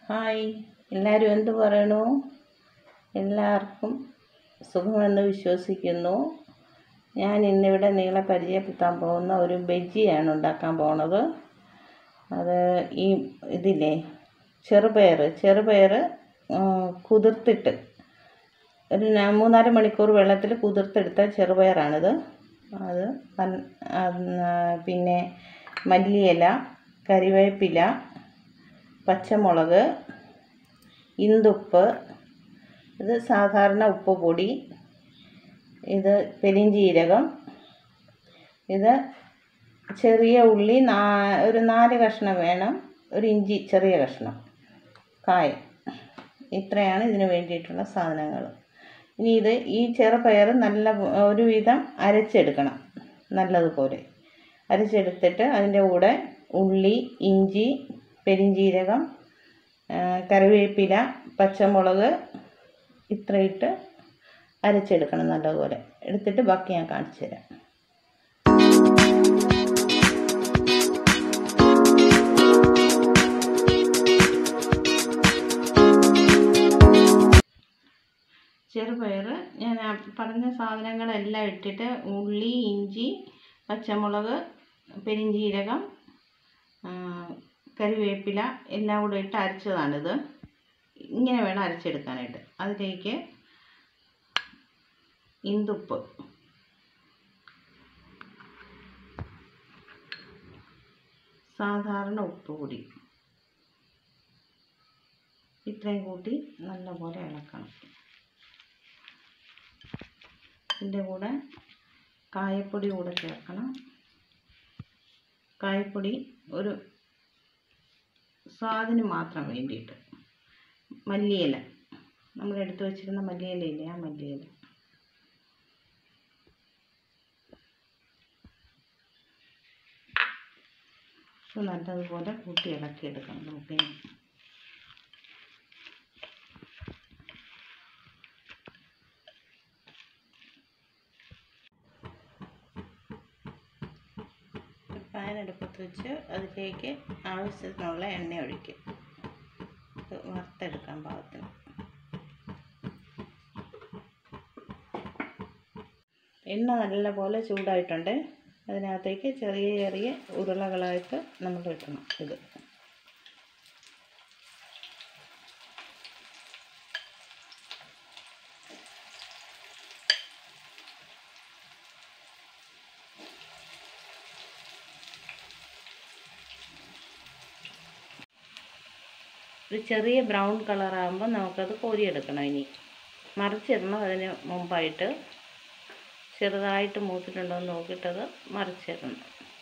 hi എല്ലാവരും എന്ത് പറയണു എല്ലാവർക്കും സുഖമെന്ന് വിശ്വസിക്കുന്നു ഞാൻ ഇന്നിവിടെ നിങ്ങളെ പരിചയപ്പെടുത്താൻ പോകുന്ന ഒരു ബജ്ജിയാണ് ഉണ്ടാക്കാൻ പോണത് അത് ഈ ഇതില്ലേ ചെറുപയർ ചെറുപയർ കുതിർത്തിട്ട് ഒരു ന- മൂന്നാല് മണിക്കൂർ വെള്ളത്തിൽ കുതിർത്തെടുത്ത ചെറുപയറാണിത് അത് നൽ- ആ, പിന്നെ മല്ലിയില കറിവേപ്പില പച്ചമുളക് ഇന്തുപ്പ് ഇത് സാധാരണ ഉപ്പ് പൊടി ഇത് പെരിഞ്ജീരകം ഇത് ചെറിയ ഉള്ളി നാ ഒരു നാല് കഷ്ണം വേണം ഒരു ഇഞ്ചി ചെറിയ കഷ്ണം കായം ഇത്രയാണ് ഇതിന് വേണ്ടിയിട്ടുള്ള സാധനങ്ങൾ ഇനി ഇത് ഈ ചെറുപയർ നല്ല പോ- ഒരുവിധം അരച്ചെടുക്കണം നല്ലതുപോലെ അരച്ചെടുത്തിട്ട് അതിൻ്റെ കൂടെ ഉള്ളി ഇഞ്ചി പെരിഞ്ജീരകം ആ, കറിവേപ്പില പച്ചമുളക് ഇത്രയിട്ട് അരച്ചെടുക്കണം നല്ലതുപോലെ എടുത്തിട്ട് ബാക്കി ഞാൻ കാണിച്ചു തരാം ചെറുപയർ ഞാൻ ആ പറഞ്ഞ സാധനങ്ങളെല്ലാം ഇട്ടിട്ട് ഉള്ളി ഇഞ്ചി പച്ചമുളക് പെരിഞ്ജീരകം ആ, കറിവേപ്പില എല്ലാം കൂടെ ഇട്ട് അരച്ചതാണിത് ഇങ്ങനെ വേണം അരച്ചെടുക്കാനായിട്ട് അതിലേക്ക് ഇന്തുപ്പ് സാധാരണ ഉപ്പ് കൂടി ഇത്രയും കൂട്ടി നല്ലപോലെ ഇളക്കണം ഇതിൻ്റെ കൂടെ കായപ്പൊടി കൂടെ ചേർക്കണം കായപ്പൊടി ഒരു സ്വാദിന് മാത്രം വേണ്ടിയിട്ട് മല്ലിയില നമ്മൾ എടുത്തു വച്ചിരുന്ന മല്ലിയില ഇല്ലേ ആ മല്ലിയില ഇത് നല്ലതുപോലെ കൂട്ടി ഇളക്കിയെടുക്കണം നമുക്ക് പാൻ അടുപ്പത്ത് വെച്ച് അതിലേക്ക് ആവശ്യത്തിനുള്ള എണ്ണ ഒഴിക്കും ഇത് വറുത്തെടുക്കാൻ പാകത്തിന് എണ്ണ നല്ലപോലെ ചൂടായിട്ടുണ്ട് അതിനകത്തേക്ക് ചെറിയ ചെറിയ ഉരുളകളായിട്ട് നമ്മൾ ഇടണം ഇത് ഒരു ചെറിയ ബ്രൗൺ കളറാകുമ്പോൾ നമുക്കത് കോരിയെടുക്കണം ഇനി മറിച്ചിടണം അതിന് മുമ്പായിട്ട് ചെറുതായിട്ട് മൂത്തിട്ടുണ്ടോ എന്ന് നോക്കിയിട്ടത് മറിച്ചിടണം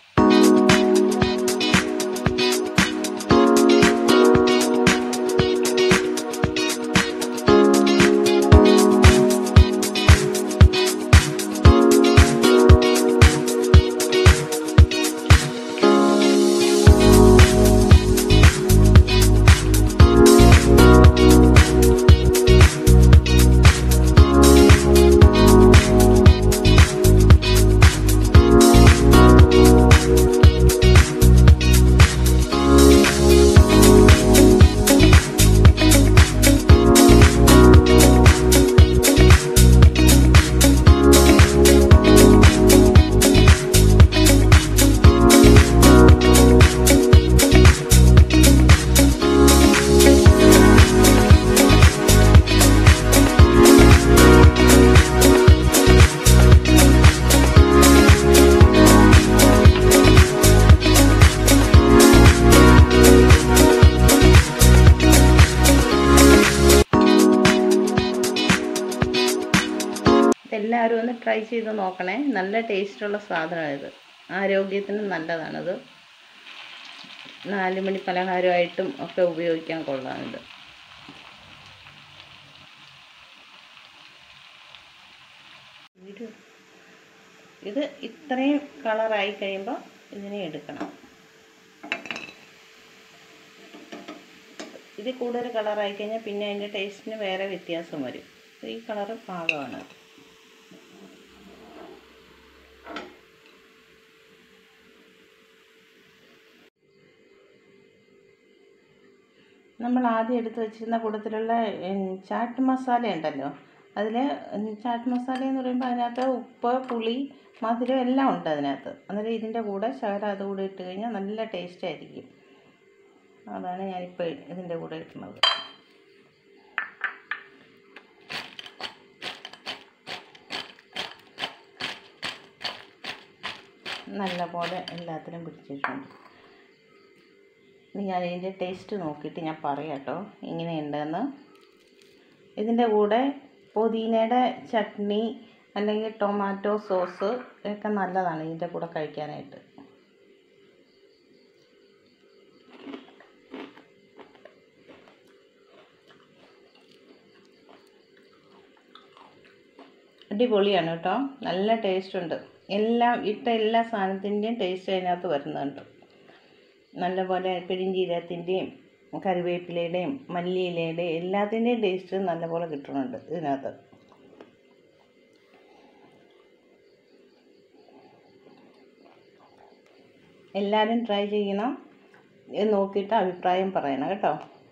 ഇതെല്ലാവരും ഒന്ന് ട്രൈ ചെയ്ത് നോക്കണേ നല്ല ടേസ്റ്റുള്ള സാധനമാണ് ഇത് ആരോഗ്യത്തിന് നല്ലതാണിത് നാല് മണി പലഹാരമായിട്ടും ഒക്കെ ഉപയോഗിക്കാൻ കൊള്ളാം ഇത് ഇത് ഇത് ഇത്രയും കളറായി കഴിയുമ്പോൾ ഇതിനെ എടുക്കണം ഇത് കൂടുതൽ കളറായി കഴിഞ്ഞാൽ പിന്നെ അതിൻ്റെ ടേസ്റ്റിന് വേറെ വ്യത്യാസം വരും ഈ കളറ് പാകമാണ് നമ്മൾ ആദ്യം എടുത്ത് വെച്ചിരുന്ന കൂട്ടത്തിലുള്ള ഉം, ചാട്ട് മസാല ഉണ്ടല്ലോ അതിൽ ചാട്ട് മസാല എന്ന് പറയുമ്പോൾ അതിനകത്ത് ഉപ്പ് പുളി മധുരം എല്ലാം ഉണ്ട് അതിനകത്ത് അന്നേരം ഇതിൻ്റെ കൂടെ ശകലം അത് കൂടെ ഇട്ട് കഴിഞ്ഞാൽ നല്ല ടേസ്റ്റ് ആയിരിക്കും അതാണ് ഞാനിപ്പോൾ ഇതിൻ്റെ കൂടെ ഇടുന്നത് നല്ല പോലെ എല്ലാത്തിനും പിടിച്ചിട്ടുണ്ട് ഇനി ഞാൻ ഇതിൻ്റെ ടേസ്റ്റ് നോക്കിയിട്ട് ഞാൻ പറയാം കേട്ടോ എങ്ങനെയുണ്ടെന്ന് ഇതിൻ്റെ കൂടെ പുതിനയുടെ ചട്നി അല്ലെങ്കിൽ ടൊമാറ്റോ സോസ് ഒക്കെ നല്ലതാണ് ഇതിൻ്റെ കൂടെ കഴിക്കാനായിട്ട് അടിപൊളിയാണ് കേട്ടോ നല്ല ടേസ്റ്റ് ഉണ്ട് എല്ലാം ഇട്ട എല്ലാ സാധനത്തിൻ്റെയും ടേസ്റ്റ് അതിനകത്ത് വരുന്നുണ്ട് നല്ലപോലെ പെരിഞ്ചീരകത്തിൻ്റെയും കറിവേപ്പിലയുടെയും മല്ലിയിലയുടെയും എല്ലാത്തിൻ്റെയും ടേസ്റ്റ് നല്ലപോലെ കിട്ടുന്നുണ്ട് ഇതിനകത്ത് എല്ലാവരും ട്രൈ ചെയ്യണം ഇത് നോക്കിയിട്ട് അഭിപ്രായം പറയണം കേട്ടോ